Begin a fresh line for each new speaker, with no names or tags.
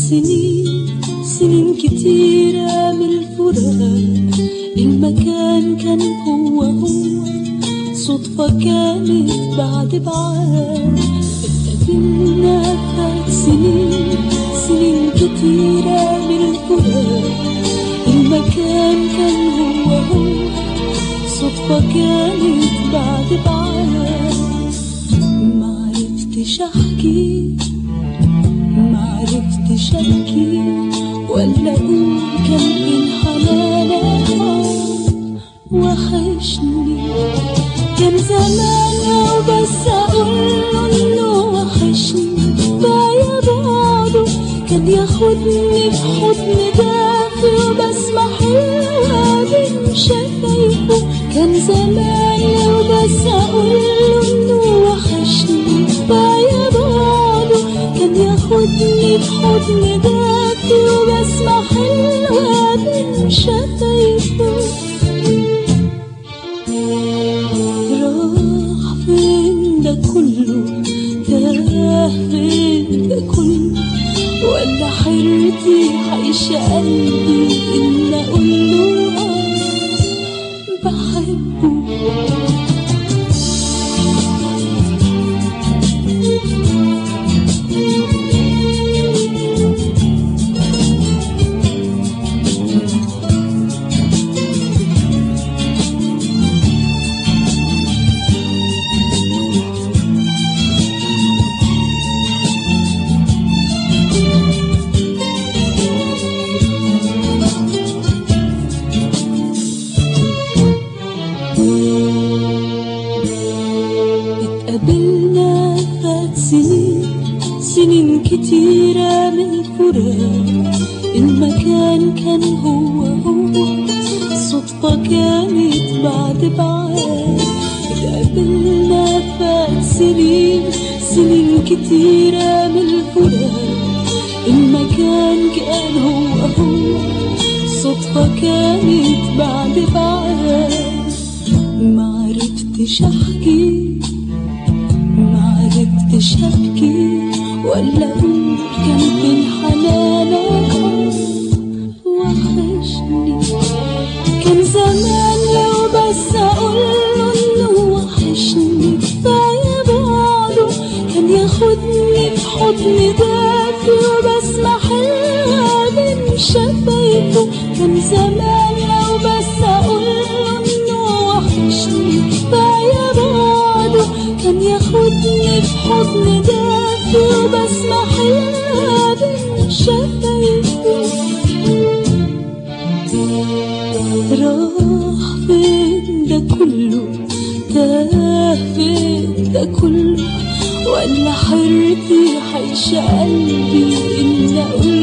سنين سنين كتيرة من الفراق المكان كان هو هو صدفة كانت بعد بعاد اتقابلنا فات سنين سنين كتيرة من الفراق المكان كان هو هو صدفة كانت بعد بعاد معرفتش احكي معرفتش ابكي ولا اقول كان بين حنانك وحشني كان زمان لو بس اقول انه وحشني بايا بعده كان ياخدني في حضن دافي وبسمع حلوة بين شفايفه كان زمان لو بس اقول انه وحشني بايا بعده كان ياخدني في حضن دافي وبسمع حلوة بين شفايفه راح فين ده كله تاه فين ده كله ولا حيرتي عايشة قلبي إن أقوله آه بحبه اتقابلنا فات سنين سنين كتيرة من الفراق المكان كان هو هو صدفة كانت بعد بعاد اتقابلنا فات سنين سنين كتيرة من الفراق المكان كان هو هو صدفة كانت بعد بعاد معرفتش احكي معرفتش ابكي ولا اقول كان فين حنانك وحشني كان زمان لو بس اقول انه وحشني بايا بعده كان ياخدني في حضن دافي وبسمع حلوة بين شفايفه كان زمان لو بس اقول انه وحشني بايا بعده كان ياخدني في حضن دافي وبسمع حلوة بين شفايفه راح فين ده كله تاه فين ده كله ولا حيرتي حيشة قلبي إن أقول